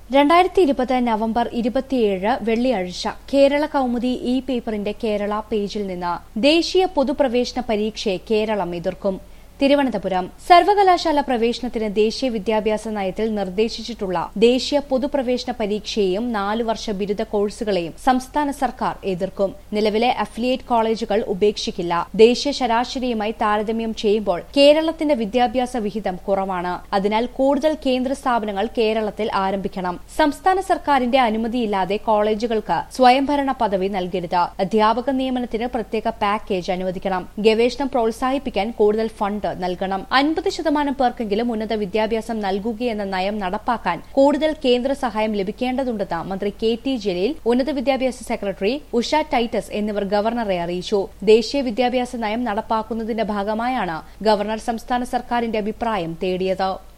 രണ്ടായിരത്തി ഇരുപത് നവംബർ ഇരുപത്തിയേഴ് വെള്ളിയാഴ്ച കേരള കൗമുദി ഇ പേപ്പറിന്റെ കേരള പേജിൽ നിന്ന് ദേശീയ പൊതുപ്രവേശന പരീക്ഷയെ കേരളം എതിർക്കും തിരുവനന്തപുരം സർവകലാശാല പ്രവേശനത്തിന് ദേശീയ വിദ്യാഭ്യാസ നയത്തിൽ നിർദ്ദേശിച്ചിട്ടുള്ള ദേശീയ പൊതുപ്രവേശന പരീക്ഷയെയും നാലു വർഷ ബിരുദ കോഴ്സുകളെയും സംസ്ഥാന സർക്കാർ എതിർക്കും നിലവിലെ അഫിലിയേറ്റ് കോളേജുകൾ ഉപേക്ഷിക്കില്ല ദേശീയ ശരാശരിയുമായി താരതമ്യം ചെയ്യുമ്പോൾ കേരളത്തിന്റെ വിദ്യാഭ്യാസ വിഹിതം കുറവാണ് അതിനാൽ കൂടുതൽ കേന്ദ്ര സ്ഥാപനങ്ങൾ കേരളത്തിൽ ആരംഭിക്കണം സംസ്ഥാന സർക്കാരിന്റെ അനുമതിയില്ലാതെ കോളേജുകൾക്ക് സ്വയംഭരണ പദവി നൽകരുത് അധ്യാപക നിയമനത്തിന് പ്രത്യേക പാക്കേജ് അനുവദിക്കണം ഗവേഷണം പ്രോത്സാഹിപ്പിക്കാൻ കൂടുതൽ ഫണ്ട് നൽകണം അൻപത് ശതമാനം പേർക്കെങ്കിലും ഉന്നത വിദ്യാഭ്യാസം നൽകുകയെന്ന നയം നടപ്പാക്കാൻ കൂടുതൽ കേന്ദ്ര സഹായം ലഭിക്കേണ്ടതുണ്ടെന്ന് മന്ത്രി കെ ടി ജലീൽ ഉന്നത വിദ്യാഭ്യാസ സെക്രട്ടറി ഉഷ ടൈറ്റസ് എന്നിവർ ഗവർണറെ അറിയിച്ചു ദേശീയ വിദ്യാഭ്യാസ നയം നടപ്പാക്കുന്നതിന്റെ ഭാഗമായാണ് ഗവർണർ സംസ്ഥാന സർക്കാരിന്റെ അഭിപ്രായം തേടിയത്